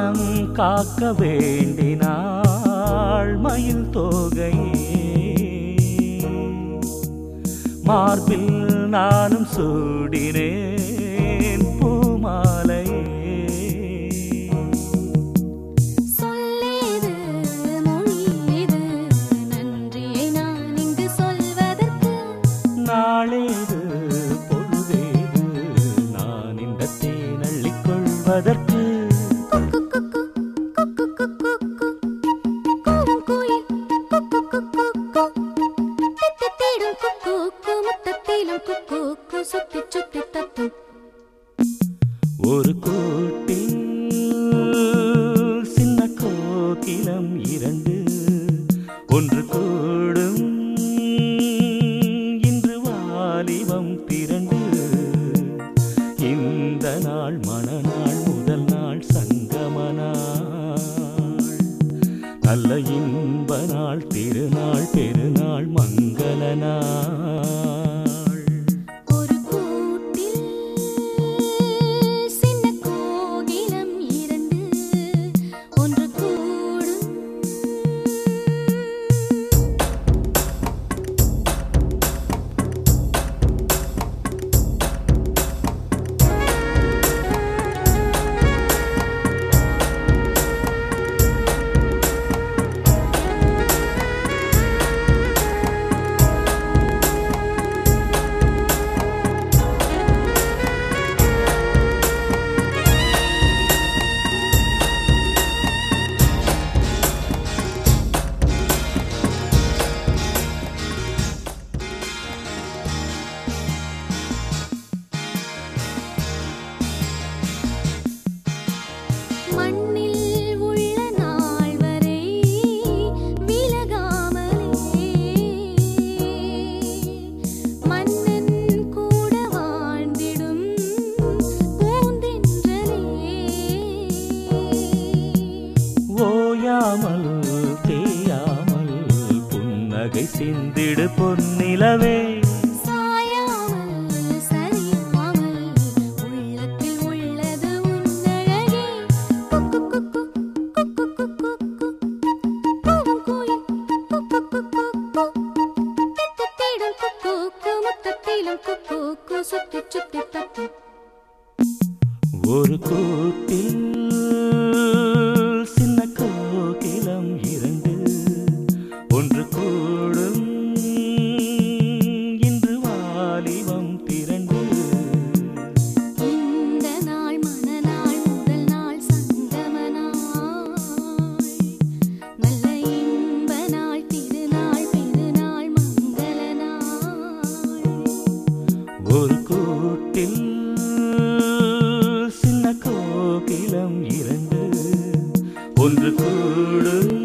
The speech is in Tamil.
மானம் காக்க வேண்டினாள் மயில் தோகையே மார்பில் நானும் சூடினேன் பூமாலையே சொல்லேது மொழியேது நன்றியை நான் இங்கு சொல்வதற்கு நாளேது பொழுதேது நான் இந்த தேனள்ளிக் கொள்வதற்கு குக்கு குக்கு குக்கு குக்கு குக்கு கூவும் குயில் குக்கு குக்கு குக்கு தித்தித்திடும் குக்கு குக்கு முத்தத்திலும் குக்கு குக்கு சுத்தி சுத்தி தத்தும் ஒரு கூட்டில் சின்ன கோகிலம் இரண்டு ஒன்று கூடும் இன்று வாலிபம் திரண்டு இந்த நாள் மணநாள் முதல் நாள் சங்கம நாள் நல்ல இன்ப நாள் திருநாள் பெருநாள் மங்கள நாள் ஒரு கூட்டில் சின்ன கோகிலம் இரண்டு ஒன்று கூடும் மண்ணில் உள்ள நாள் வரை விலகாமலே மன்னன் கூட வாழ்ந்திடும் பூந்தென்றலே ஓயாமல் தேயாமல் புன்னகை சிந்திடு பொன்னிலவே சாயாமல் சரியாமல் உள்ளத்தில் உள்ளது உன்னழகே குக்கு குக்கு குக்கு குக்கு குக்கு கூவும் குயில் குக்கு குக்கு குக்கு தித்தித்திடும் குக்கு குக்கு முத்தத்திலும் குக்கு குக்கு சுத்தி சுத்தி தத்தும் ஒரு கூட்டில் சின்ன கோகிலம் இரண்டு ஒன்று கூடும் இன்று வாலிபம் திரண்டு இந்த நாள் மணநாள் முதல் நாள் சங்கம நாள் நல்ல இன்ப நாள் திருநாள் பெருநாள் மங்கள நாள் ஒரு கூட்டில் சின்ன கோகிலம் இரண்டு ஒன்று கூடும்